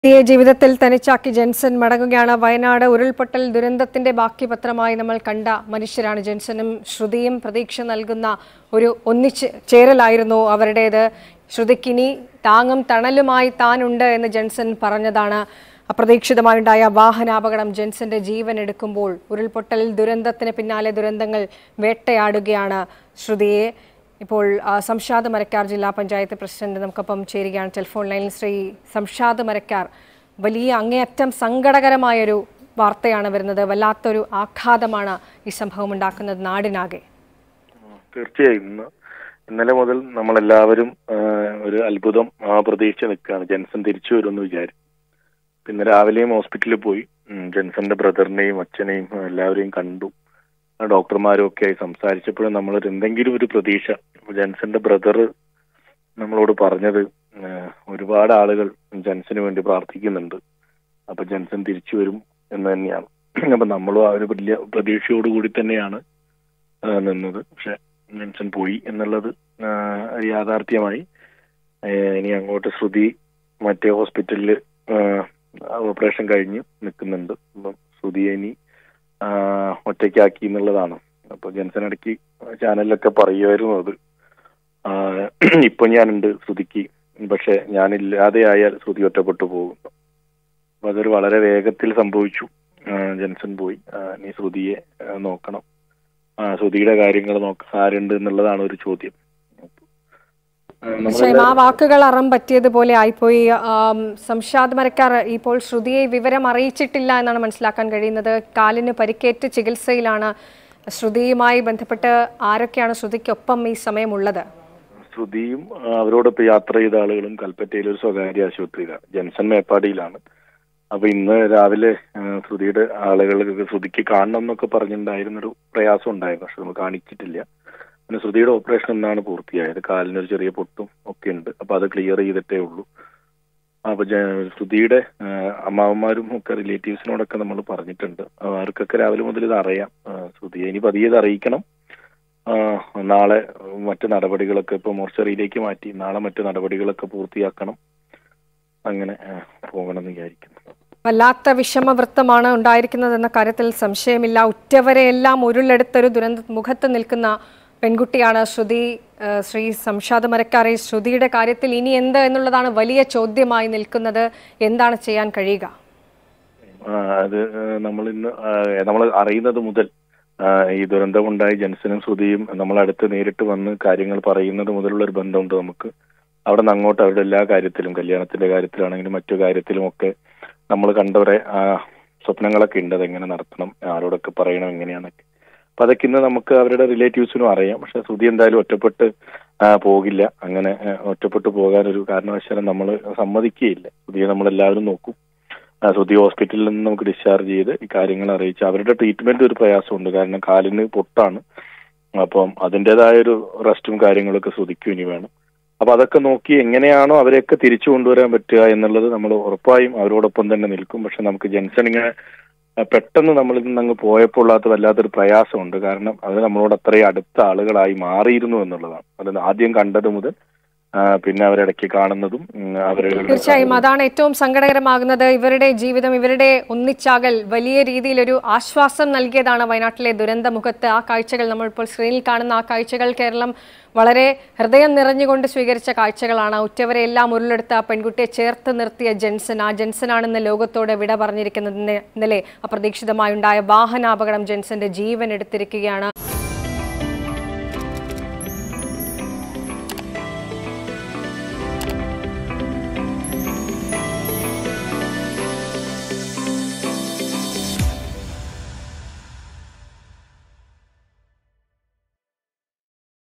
ഈ ജീവിതത്തിൽ തനിച്ചാക്കി ജെൻസൺ മടങ്ങുകയാണ് വയനാട് ഉരുൾപൊട്ടൽ ദുരന്തത്തിന്റെ ബാക്കി പത്രമായി നമ്മൾ കണ്ട മനുഷ്യരാണ് ജെൻസനും ശ്രുതിയും പ്രതീക്ഷ നൽകുന്ന ഒരു ഒന്നിച്ച് ചേരലായിരുന്നു അവരുടേത് ശ്രുതിക്കിനി താങ്ങും തണലുമായി താനുണ്ട് എന്ന് ജെൻസൺ പറഞ്ഞതാണ് അപ്രതീക്ഷിതമായുണ്ടായ വാഹനാപകടം ജെൻസന്റെ ജീവൻ എടുക്കുമ്പോൾ ഉരുൾപൊട്ടൽ ദുരന്തത്തിന് പിന്നാലെ ദുരന്തങ്ങൾ വേട്ടയാടുകയാണ് ശ്രുതിയെ ഇപ്പോൾ ആ, സംഷാദ് മരക്കാർ ജില്ലാ പഞ്ചായത്ത് പ്രസിഡന്റ് നമുക്കൊപ്പം ചേരുകയാണ് ടെലിഫോൺ ലൈനിൽ ശ്രീ സംഷാദ് മരക്കാർ വലിയ അങ്ങേയറ്റം സങ്കടകരമായൊരു വാർത്തയാണ് വരുന്നത് വല്ലാത്തൊരു ആഘാതമാണ് ഈ സംഭവം ഉണ്ടാക്കുന്നത് നാടിനാകെ തീർച്ചയായും ഇന്ന് ഇന്നലെ മുതൽ നമ്മളെല്ലാവരും ആ, ഒരു അത്ഭുതം ആ പ്രതീക്ഷ നിൽക്കുകയാണ് ജെൻസൺ തിരിച്ചു വരുമെന്ന് വിചാരിച്ചു പിന്നെ രാവിലെയും ഹോസ്പിറ്റലിൽ പോയി ഉം, ജെൻസന്റെ ബ്രദറിനെയും അച്ഛനെയും ആ, എല്ലാവരെയും കണ്ടു ആ, ഡോക്ടർമാരും ഒക്കെ ആയി സംസാരിച്ചപ്പോഴും നമ്മൾ എന്തെങ്കിലും ഒരു പ്രതീക്ഷ ഇപ്പൊ ജെൻസന്റെ ബ്രദർ നമ്മളോട് പറഞ്ഞത് ആ, ഒരുപാട് ആളുകൾ ജെൻസന് വേണ്ടി പ്രാർത്ഥിക്കുന്നുണ്ട് അപ്പൊ ജെൻസൺ തിരിച്ചു വരും എന്ന് തന്നെയാണ് അപ്പൊ നമ്മളും ആ ഒരു വലിയ പ്രതീക്ഷയോടുകൂടി തന്നെയാണ് ആ, നിന്നത് പക്ഷെ ജെൻസൺ പോയി എന്നുള്ളത് ആ, ഒരു യാഥാർത്ഥ്യമായി ഏ, ഇനി അങ്ങോട്ട് ശ്രുതി മറ്റേ ഹോസ്പിറ്റലിൽ ഓപ്പറേഷൻ കഴിഞ്ഞ് നിൽക്കുന്നുണ്ട് അപ്പം ശ്രുതിയെ ഇനി ആ, ഒറ്റയ്ക്കാക്കി എന്നുള്ളതാണ് അപ്പൊ ജെൻസൺ ഇടയ്ക്ക് ചാനലിലൊക്കെ പറയുമായിരുന്നു അത് ആ, ഇപ്പൊ ഞാനുണ്ട് ശ്രുതിക്ക് പക്ഷെ ഞാനില്ലാതെ ആയാൽ ശ്രുതി ഒറ്റപ്പെട്ടു പോകുന്നു അപ്പൊ അതൊരു വളരെ വേഗത്തിൽ സംഭവിച്ചു ആ, ജെൻസൺ പോയി ആ, ഇനി ശ്രുതിയെ ആ, നോക്കണം ആ, ശ്രുതിയുടെ കാര്യങ്ങൾ നോക്കാൻ ആരുണ്ട് എന്നുള്ളതാണ് ഒരു ചോദ്യം ആ, തീർച്ചയായും ആ വാക്കുകൾ അറം പറ്റിയതുപോലെ ആയിപ്പോയി ആം, സംഷാദ് മരക്കാർ ഇപ്പോൾ ശ്രുതിയെ വിവരം അറിയിച്ചിട്ടില്ല എന്നാണ് മനസ്സിലാക്കാൻ കഴിയുന്നത് കാലിന് പരിക്കേറ്റ് ചികിത്സയിലാണ് ശ്രുതിയുമായി ബന്ധപ്പെട്ട് ആരൊക്കെയാണ് ശ്രുതിക്കൊപ്പം ഈ സമയമുള്ളത് ശ്രുതിയും ആ, അവരോടൊപ്പം യാത്ര ചെയ്ത ആളുകളും കൽപ്പറ്റയിലെ ഒരു സ്വകാര്യ ആശുപത്രിയിലാണ് ജെൻസൺ മേപ്പാടിയിലാണ് അപ്പൊ ഇന്ന് രാവിലെ ആ, ശ്രുതിയുടെ ആളുകൾക്ക് ശ്രുതിക്ക് കാണണം എന്നൊക്കെ പറഞ്ഞിട്ടുണ്ടായിരുന്നൊരു പ്രയാസം ഉണ്ടായിരുന്നു പക്ഷെ നമ്മൾ കാണിച്ചിട്ടില്ല പിന്നെ ശ്രുതിയുടെ ഓപ്പറേഷൻ എന്നാണ് പൂർത്തിയായത് കാലിനൊരു ചെറിയ പൊട്ടും ഒക്കെ ഉണ്ട് അപ്പൊ അത് ക്ലിയർ ചെയ്തിട്ടേ ഉള്ളൂ അപ്പൊ ജ- ശ്രുതിയുടെ ആ, അമ്മാവന്മാരും ഒക്കെ റിലേറ്റീവ്സിനോടൊക്കെ നമ്മൾ പറഞ്ഞിട്ടുണ്ട് അവർക്കൊക്കെ രാവിലെ മുതൽ ഇത് അറിയാം ആ, ശ്രുതിയെ ഇനി പതിയെ ഇത് അറിയിക്കണം ആ, നാളെ മറ്റു നടപടികളൊക്കെ ഇപ്പൊ മോർച്ചറിയിലേക്ക് മാറ്റി നാളെ മറ്റു നടപടികളൊക്കെ പൂർത്തിയാക്കണം അങ്ങനെ ആ, പോകണമെന്ന് വിചാരിക്കുന്നു വല്ലാത്ത വിഷമവൃത്തമാണ് ഉണ്ടായിരിക്കുന്നതെന്ന കാര്യത്തിൽ സംശയമില്ല ഉറ്റവരെയെല്ലാം ഉരുളെടുത്തൊരു ദുരന്ത മുഖത്ത് നിൽക്കുന്ന പെൺകുട്ടിയാണ് ശ്രുതി ആ, ശ്രീ സംഷാദ് മരക്കാറെ ശ്രുതിയുടെ കാര്യത്തിൽ ഇനി എന്ത് എന്നുള്ളതാണ് വലിയ ചോദ്യമായി നിൽക്കുന്നത് എന്താണ് ചെയ്യാൻ കഴിയുക ആ, അത് നമ്മൾ ഇന്ന് നമ്മൾ അറിയുന്നത് മുതൽ ആ, ഈ ദുരന്തമുണ്ടായി ജൻസനും ശ്രുതിയും നമ്മളടുത്ത് നേരിട്ട് വന്ന് കാര്യങ്ങൾ പറയുന്നത് മുതലുള്ള ഒരു ബന്ധമുണ്ട് നമുക്ക് അവിടെ നിന്ന് അങ്ങോട്ട് അവരുടെ എല്ലാ കാര്യത്തിലും കല്യാണത്തിന്റെ കാര്യത്തിലാണെങ്കിലും മറ്റു കാര്യത്തിലും ഒക്കെ നമ്മൾ കണ്ടവരെ ആ, സ്വപ്നങ്ങളൊക്കെ ഉണ്ട് അതെങ്ങനെ നടത്തണം ആരോടൊക്കെ പറയണം എങ്ങനെയാന്നൊക്കെ അപ്പൊ അതൊക്കെ ഇന്ന് നമുക്ക് അവരുടെ റിലേറ്റീവ്സിനും അറിയാം പക്ഷെ ശ്രുതി എന്തായാലും ഒറ്റപ്പെട്ട് ആ, പോകില്ല അങ്ങനെ ആ, ഒറ്റപ്പെട്ടു പോകാൻ ഒരു കാരണവശാലും നമ്മൾ സമ്മതിക്കുകയില്ല ശ്രുതിയെ നമ്മൾ എല്ലാവരും നോക്കും ആ, ശ്രുതി ഹോസ്പിറ്റലിൽ നിന്ന് നമുക്ക് ഡിസ്ചാർജ് ചെയ്ത് ഈ കാര്യങ്ങൾ അറിയിച്ച് അവരുടെ ട്രീറ്റ്മെന്റ് ഒരു പ്രയാസമുണ്ട് കാരണം കാലിന് പൊട്ടാണ് അപ്പം അതിൻ്റെതായ ഒരു റെസ്റ്റും കാര്യങ്ങളൊക്കെ ശ്രുതിക്കും ഇനി വേണം അപ്പൊ അതൊക്കെ നോക്കി എങ്ങനെയാണോ അവരെയൊക്കെ തിരിച്ചു കൊണ്ടുവരാൻ പറ്റുക എന്നുള്ളത് നമ്മൾ ഉറപ്പായും അവരോടൊപ്പം തന്നെ നിൽക്കും പക്ഷെ നമുക്ക് ജെൻസൺ ഇങ്ങനെ ആ, പെട്ടെന്ന് നമ്മളിൽ നിന്ന് അങ്ങ് പോയപ്പോൾ ഉള്ളാത്ത വല്ലാത്തൊരു പ്രയാസമുണ്ട് കാരണം അത് നമ്മളോട് അത്രയും അടുത്ത ആളുകളായി മാറിയിരുന്നു എന്നുള്ളതാണ് അത് ആദ്യം കണ്ടത് മുതൽ ആ, പിന്നെ അവരിടയ്ക്ക് കാണുന്നതും ഉം, അവരുടെ തീർച്ചയായും അതാണ് ഏറ്റവും സങ്കടകരമാകുന്നത് ഇവരുടെ ജീവിതം ഇവരുടെ ഒന്നിച്ചാകൽ വലിയ രീതിയിൽ ഒരു ആശ്വാസം നൽകിയതാണ് വയനാട്ടിലെ ദുരന്തമുഖത്ത് ആ കാഴ്ചകൾ നമ്മൾ ഇപ്പോൾ സ്ക്രീനിൽ കാണുന്ന ആ കാഴ്ചകൾ കേരളം വളരെ ഹൃദയം നിറഞ്ഞുകൊണ്ട് സ്വീകരിച്ച കാഴ്ചകളാണ് ഉറ്റവരെ എല്ലാം ഉരുളെടുത്ത ആ പെൺകുട്ടിയെ ചേർത്ത് നിർത്തിയ ജെൻസൺ ആ ജെൻസനാണെന്ന് ലോകത്തോട് വിട പറഞ്ഞിരിക്കുന്നത് ഇന്ന് ഇന്നലെ അപ്രതീക്ഷിതമായുണ്ടായ വാഹനാപകടം ജെൻസന്റെ ജീവൻ എടുത്തിരിക്കുകയാണ്